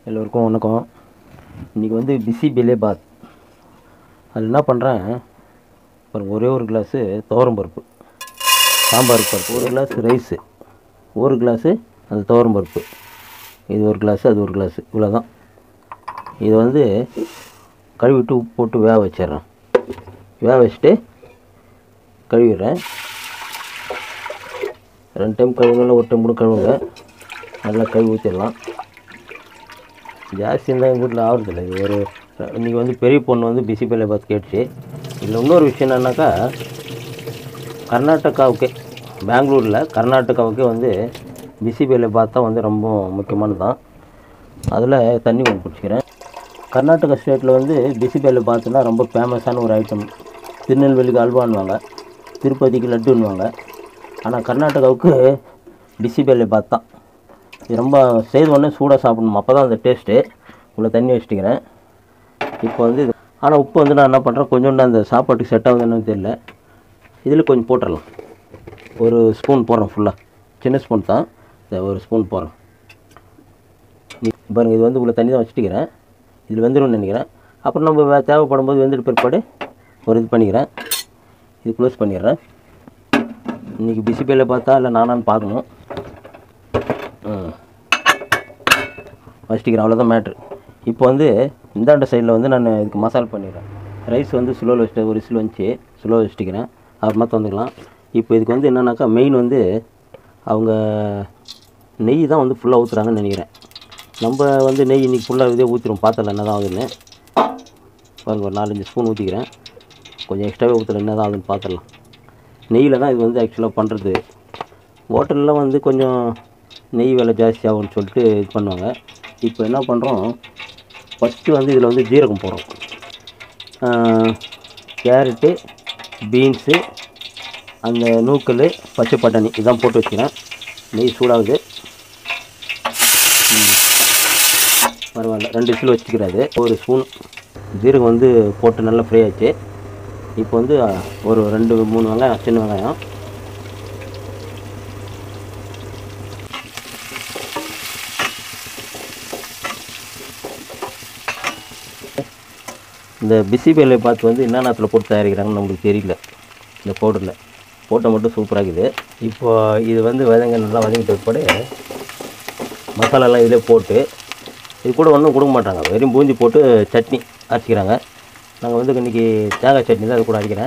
எல்லோருக்கும் வணக்கம் இன்றைக்கி வந்து பிசி பெலே பாத் அது என்ன பண்ணுறேன் பாருங்க ஒரே ஒரு கிளாஸு துவரம் பருப்பு சாம்பார் பருப்பு ஒரு கிளாஸ் ரைஸு ஒரு கிளாஸு அந்த துவரம் பருப்பு இது ஒரு கிளாஸு அது ஒரு கிளாஸு இவ்வளோதான் இது வந்து கழுவிட்டு உப்பு போட்டு வேக வச்சிடுறேன் வேக வச்சுட்டு கழுவிடுறேன் ரெண்டு டைம் கழுவுங்க ஒரு டைம் கூட கழுவுங்க நல்லா கழுவி ஊற்றிடலாம் ஜாஸ்தி இருந்தால் எங்கள் வீட்டில் ஆகுறதில்ல இது ஒரு இன்றைக்கி வந்து பெரிய பொண்ணு வந்து பிசி பேலை பார்த்து கேட்டுச்சு இதில் இன்னொரு விஷயம் என்னன்னாக்கா கர்நாடகாவுக்கே பெங்களூரில் கர்நாடகாவுக்கே வந்து பிசி பேலை பாத் தான் வந்து ரொம்ப முக்கியமானது தான் அதில் தண்ணி கொஞ்சம் பிடிச்சிக்கிறேன் கர்நாடகா ஸ்டேட்டில் வந்து பிசி பேலை பாத்துனா ரொம்ப ஃபேமஸான ஒரு ஐட்டம் திருநெல்வேலிக்கு அல்வான்னுவாங்க திருப்பதிக்கு லட்டுன்னுவாங்க ஆனால் கர்நாடகாவுக்கு பிசி பேலை பாத் தான் இது ரொம்ப செய்த உடனே சூடாக சாப்பிடணும் அப்போ தான் அந்த டேஸ்ட்டு இவ்வளோ தண்ணி வச்சுட்டுக்கிறேன் இப்போ வந்து இது ஆனால் உப்பு வந்து நான் என்ன பண்ணுறேன் கொஞ்சோண்டு அந்த சாப்பாட்டுக்கு செட் ஆகுது என்னன்னு தெரியல இதில் கொஞ்சம் போட்டுடலாம் ஒரு ஸ்பூன் போடுறேன் ஃபுல்லாக சின்ன ஸ்பூன் தான் இந்த ஒரு ஸ்பூன் போடுறேன் பாருங்கள் இது வந்து இவ்வளோ தண்ணி தான் வச்சுட்டுக்கிறேன் இதில் வெந்துரும்னு நினைக்கிறேன் அப்புறம் நம்ம வே- தேவைப்படும் போது வெந்துட்டு பிற்பாடு ஒரு இது பண்ணிக்கிறேன் இது க்ளோஸ் பண்ணிடுறேன் இன்றைக்கி பிசி பேல பார்த்தா இல்லை நானான்னு பார்க்கணும் ம் வச்சிட்டிக்கிறேன் அவ்வளோதான் மேட்ரு இப்போ வந்து இந்தாண்ட சைடில் வந்து நான் இதுக்கு மசாலா பண்ணிடுறேன் ரைஸ் வந்து ஸ்லோவில் வச்சுட்டு ஒரு விசில் வந்துச்சு ஸ்லோவில் வச்சுட்டிக்கிறேன் அப்புறமா வந்துக்கலாம் இப்போ இதுக்கு வந்து என்னன்னாக்கா மெயின் வந்து அவங்க நெய் தான் வந்து ஃபுல்லாக ஊற்றுறாங்கன்னு நினைக்கிறேன் நம்ம வந்து நெய் இன்றைக்கி ஃபுல்லாக இதே ஊற்றிடும் பார்த்தல என்ன தான் ஆகுதுன்னு பாருங்க ஒரு நாலஞ்சு ஸ்பூன் ஊற்றிக்கிறேன் கொஞ்சம் எக்ஸ்ட்ராவே ஊற்றல என்ன தான் ஆகுதுன்னு பார்த்துடலாம் நெய்யில் தான் இது வந்து ஆக்சுவலாக பண்ணுறது ஹோட்டலில் வந்து கொஞ்சம் நெய் விலை ஜாஸ்தி ஆகும்னு சொல்லிட்டு இது பண்ணுவாங்க இப்போ என்ன பண்ணுறோம் ஃபஸ்ட்டு வந்து இதில் வந்து ஜீரகம் போடுறோம் கேரட்டு பீன்ஸு அந்த நூக்கல் பச்சை பட்டாணி இதான் போட்டு வச்சுக்கிறேன் நெய் சூடாகுது ம். பரவாயில்ல ரெண்டு விசில் வச்சுக்கிறாது ஒரு ஸ்பூன் ஜீரகம் வந்து போட்டு நல்லா ஃப்ரை ஆச்சு இப்போ வந்து ஒரு ரெண்டு மூணு வெங்காயம் சின்ன வெங்காயம் இந்த பிசி பேலை பார்த்து வந்து என்ன நேரத்தில் போட்டு தயாரிக்கிறாங்கன்னு நம்மளுக்கு தெரியல இந்த பவுடரில் போட்டால் மட்டும் சூப்பராக இருக்குது இப்போ இது வந்து வதங்க நல்லா வதங்கிட்ட பிற்பாடு மசாலாலாம் இதிலே போட்டு இது கூட ஒன்றும் கொடுக்க மாட்டாங்க வெறும் பூந்தி போட்டு சட்னி அரைச்சிக்கிறாங்க நாங்கள் வந்து இன்றைக்கி தேங்காய் சட்னி தான் அது கூட அரைக்கிறேன்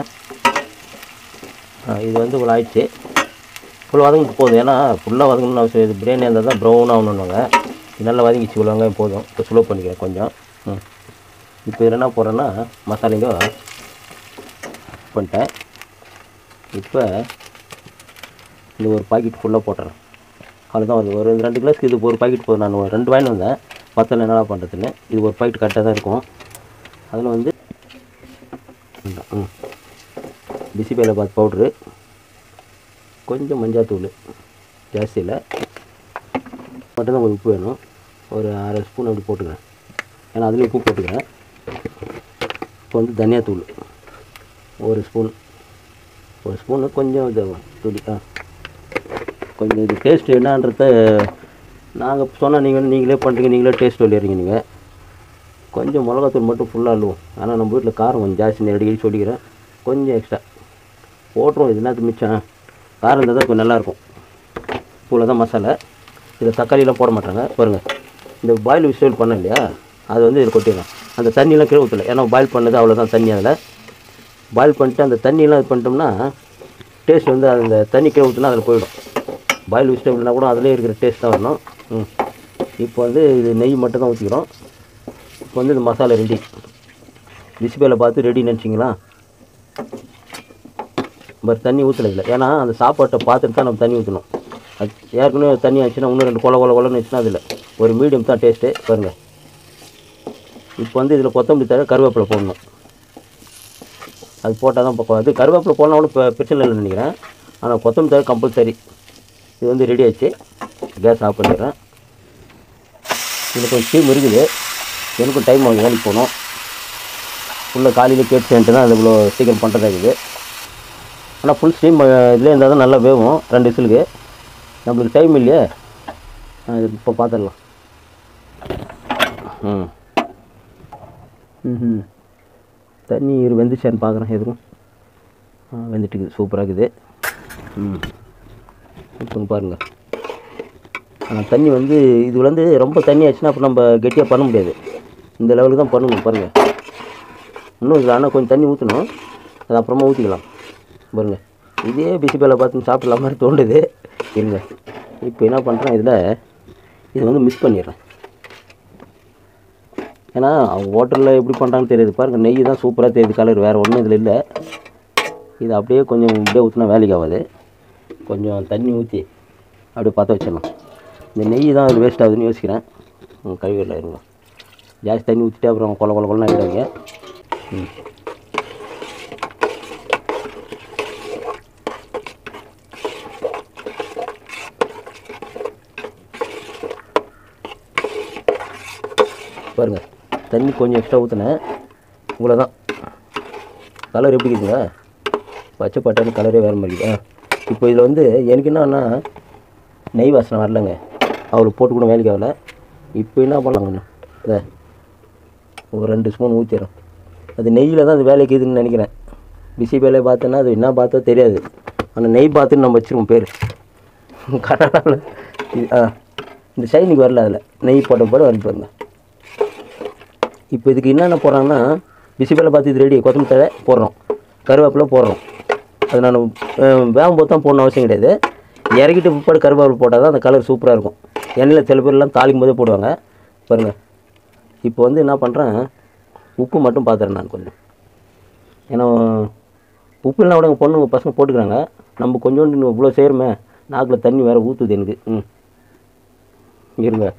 ஆ, இது வந்து இவ்வளோ ஆயிடுச்சு ஃபுல் வதங்கிட்டு போதும் ஏன்னா ஃபுல்லாக வதங்கணும்னு அவசியம் இது பிரியாணி இருந்தால் தான் ப்ரௌன் ஆகணுன்னுவாங்க இது நல்லா வதங்கிச்சு இவ்வளோ வெங்காயம் போதும் இப்போ ஸ்லோ பண்ணிக்கிறேன் கொஞ்சம் ம் இப்போ இதில் என்ன போடுறேன்னா மசாலைங்க பண்ணிட்டேன் இப்போ இந்த ஒரு பாக்கெட் ஃபுல்லாக போட்டுறேன் அவ்வளோதான் வருது ஒரு ரெண்டு கிளாஸ்க்கு இது ஒரு பாக்கெட் போதும் நான் ஒரு ரெண்டு வாங்கி வந்தேன் பத்தில் என்னடா பண்ணுறதுன்னு இது ஒரு பாக்கெட் கரெக்டாக தான் இருக்கும் அதில் வந்து ம் பிசிபேல பாத் பவுட்ரு கொஞ்சம் மஞ்சாத்தூள் ஜாஸ்தி இல்லை மட்டும்தான் கொஞ்சம் உப்பு வேணும் ஒரு அரை ஸ்பூன் அப்படி போட்டுக்கிறேன் ஏன்னா அதுலேயும் உப்பு போட்டுக்கிறேன் இப்போ வந்து தனியாத்தூள் ஒரு ஸ்பூன் ஒரு ஸ்பூனு கொஞ்சம் இது துளி ஆ கொஞ்சம் இது டேஸ்ட் என்னன்றத நாங்கள் சொன்னால் நீங்கள் நீங்களே பண்ணுறீங்க நீங்களே டேஸ்ட் சொல்லிடுறீங்க நீங்கள் கொஞ்சம் மிளகாத்தூள் மட்டும் ஃபுல்லாக அள்ளுவோம் ஆனால் நம்ம வீட்டில் காரம் கொஞ்சம் ஜாஸ்தி அடிக்கடி சொல்லிக்கிறேன் கொஞ்சம் எக்ஸ்ட்ரா போட்டுருவோம் இது என்னது மிச்சம் காரம் இருந்தால் தான் கொஞ்சம் நல்லாயிருக்கும் இவ்வளோ தான் மசாலா இதில் தக்காளிலாம் போட மாட்டாங்க பாருங்கள் இந்த பாயில் விசில் பண்ண இல்லையா அது வந்து இதில் கொட்டிடலாம் அந்த தண்ணியெலாம் கீழே ஊற்றல ஏன்னா பாயில் பண்ணது அவ்வளோதான் தண்ணி அதில் பாயில் பண்ணிட்டு அந்த தண்ணியெல்லாம் இது பண்ணிட்டோம்னா டேஸ்ட் வந்து அந்த தண்ணி கீழே ஊற்றினா அதில் போயிடும் பாயில் வெஜிடபிள்னா கூட அதிலே இருக்கிற டேஸ்ட் தான் வரணும் ம் இப்போ வந்து இது நெய் மட்டும் தான் ஊற்றிக்கிறோம் இப்போ வந்து இந்த மசாலா ரெடி டிஸ்பிளேல பார்த்து ரெடி நினச்சிங்களா பட் தண்ணி ஊற்றல இல்லை ஏன்னா அந்த சாப்பாட்டை பார்த்துட்டு தான் நம்ம தண்ணி ஊற்றணும் அது ஏற்கனவே தண்ணி ஆச்சுன்னா இன்னும் ரெண்டு கொல கொல கொலன்னு வச்சுன்னா அதில் ஒரு மீடியம் தான் டேஸ்ட்டு பாருங்கள் இப்போ வந்து இதில் கொத்தமல்லி தவிர கருவேப்பிலை போடணும் அது போட்டால் தான் பக்கம் அது கருவேப்பிலை போடணும் கூட பெ- பிரச்சனை இல்லைன்னு நினைக்கிறேன் ஆனால் கொத்தமல்லி தவிர கம்பல்சரி இது வந்து ரெடி ஆச்சு கேஸ் ஆஃப் பண்ணிடுறேன் இதில் கொஞ்சம் ஸ்டீம் இருக்குது எனக்கும் டைம் ஆகும் வேலைக்கு போகணும் ஃபுல்லாக காலையில் கேட்டு சேர்ந்துட்டு தான் அது இவ்வளோ சீக்கிரம் பண்ணுறதா இருக்குது ஆனால் ஃபுல் ஸ்டீம் இதுலேயே இருந்தால் தான் நல்லா வேகும் ரெண்டு விசிலுக்கு நம்மளுக்கு டைம் இல்லையே ஆ, இது இப்போ பார்த்துடலாம் ம் ம் தண்ணி வெந்துச்சான்னு பார்க்குறேன் எதுவும் ஆ வெந்துட்டு இருக்குது சூப்பராக இருக்குது ம் இப்போ பாருங்கள் ஆனால் தண்ணி வந்து இது வந்து ரொம்ப தண்ணி ஆச்சுன்னா அப்போ நம்ம கெட்டியாக பண்ண முடியாது இந்த லெவலுக்கு தான் பண்ணணும் பாருங்கள் இன்னும் இதில் ஆனால் கொஞ்சம் தண்ணி ஊற்றணும் அது அப்புறமா ஊற்றிக்கலாம் பாருங்கள் இதே பிசிபேலை பார்த்து சாப்பிடலாம் மாதிரி தோண்டுது இருங்க இப்போ என்ன பண்ணுறேன் இதில் இதை வந்து மிஸ் பண்ணிடுறேன் ஏன்னா அவங்க ஹோட்டலில் எப்படி பண்ணுறாங்கன்னு தெரியுது பாருங்கள் நெய் தான் சூப்பராக தெரியுது கலர் வேறு ஒன்றும் இதில் இல்லை இது அப்படியே கொஞ்சம் இப்படியே ஊற்றினா வேலைக்கு ஆகாது கொஞ்சம் தண்ணி ஊற்றி அப்படியே பற்ற வச்சிடலாம் இந்த நெய் தான் அது வேஸ்ட் ஆகுதுன்னு யோசிக்கிறேன் ம், கழுவிடல இருங்க ஜாஸ்தி தண்ணி ஊற்றிட்டு அப்புறம் கொல கொல கொலன்னு ஆகிடுவாங்க ம் பாருங்கள் தண்ணி கொஞ்சம் எக்ஸ்ட்ரா ஊற்றினேன் இவ்வளோ தான் கலர் எப்படி இருக்குங்க பச்சை பட்டாணி கலரே வேறு மாதிரி இருக்கு. ஆ இப்போ இதில் வந்து எனக்கு என்னன்னா நெய் வாசனை வரலங்க அவளுக்கு போட்டு கூட வேலைக்கு ஆகல இப்போ என்ன பண்ணலாம் கொஞ்சம் இதை ஒரு ரெண்டு ஸ்பூன் ஊற்றிடும் அது நெய்யில் தான் அது வேலைக்கு இதுன்னு நினைக்கிறேன் பிசி வேலையை பார்த்தோன்னா அது என்ன பார்த்தோ தெரியாது ஆனால் நெய் பார்த்துன்னு நம்ம வச்சிருவோம் பேர் கனடாவில் இது ஆ இந்த ஷைனிங் வரல அதில் நெய் போட்ட போட வந்து பாருங்க இப்போ இதுக்கு என்னென்ன போடுறாங்கன்னா பிசிபேலை பார்த்து இது ரெடி கொத்தமல்லி தழை போடுறோம் கருவேப்பிலை போடுறோம் அது நான் வேகம் போது தான் போடணும் அவசியம் கிடையாது இறக்கிட்டு பிற்பாடு கருவேப்பிலை போட்டால் தான் அந்த கலர் சூப்பராக இருக்கும் எண்ணெயில் சில பேர்லாம் தாளிக்கும் போதே போடுவாங்க பாருங்கள் இப்போ வந்து என்ன பண்ணுறேன் உப்பு மட்டும் பார்த்துறேன் நான் கொஞ்சம் ஏன்னா உப்பு இல்லைனா கூட எங்கள் பொண்ணுங்க பசங்க போட்டுக்கிறாங்க நம்ம கொஞ்சோண்டு இன்னும் இவ்வளோ செய்கிறோமே நாக்கில் தண்ணி வேறு ஊற்றுது எனக்கு ம் இருங்க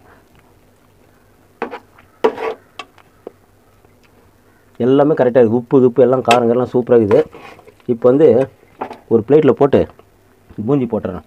எல்லாமே கரெக்டாக இருக்குது உப்பு உப்பு எல்லாம் காரங்கெல்லாம் சூப்பராக இருக்குது இப்போ வந்து ஒரு பிளேட்டில் போட்டு பூந்தி போட்டுறேன்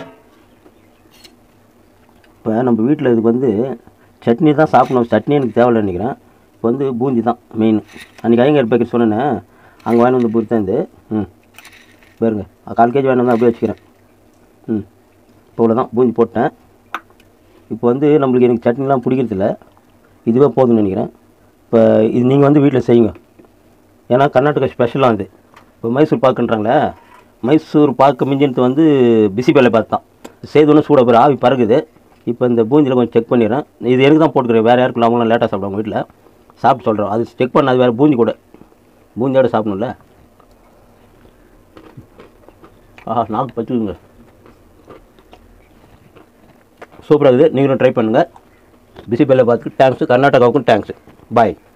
இப்போ நம்ம வீட்டில் இதுக்கு வந்து சட்னி தான் சாப்பிடணும் சட்னி எனக்கு தேவையில்லை நினைக்கிறேன் இப்போ வந்து பூந்தி தான் மெயின் அன்றைக்கி ஐயங்கார் பேக்கெட் சொன்னேனே அங்கே வாங்கி வந்து பூரி தான் இது ம் பாருங்க கால் கேஜி வாங்கி வந்து அப்படியே வச்சுக்கிறேன் ம் இப்போ இவ்வளோ பூந்தி போட்டேன் இப்போ வந்து நம்மளுக்கு எனக்கு சட்னிலாம் பிடிக்கிறதில்ல இதுவே போதும்னு நினைக்கிறேன் இப்போ இது நீங்கள் வந்து வீட்டில் செய்யுங்க ஏன்னா கர்நாடகா ஸ்பெஷலாக இது இப்போ மைசூர் பாக்குன்றாங்களே மைசூர் பாக்கு மிஞ்சினது வந்து பிசிபேலை பார்த்து தான் செய்தோன்னு சூட பேர் ஆவி பறகுது இப்போ இந்த பூந்தியில் கொஞ்சம் செக் பண்ணிடுறேன் இது எனக்கு தான் போட்டுக்கிறேன் வேறு யாருக்கும் அவங்களாம் லேட்டாக சாப்பிடுவாங்க வீட்டில் சாப்பிட்டு சொல்கிறோம் அது செக் பண்ண அது வேறு பூந்தி கூட பூந்தியோட சாப்பிடணும்ல ஆஹா நாக்கு பச்சுக்குங்க சூப்பராக இருக்குது நீங்களும் ட்ரை பண்ணுங்கள் பிசிபேலை பார்த்துக்கு தேங்க்ஸு கர்நாடகாவுக்கும் தேங்க்ஸு பாய்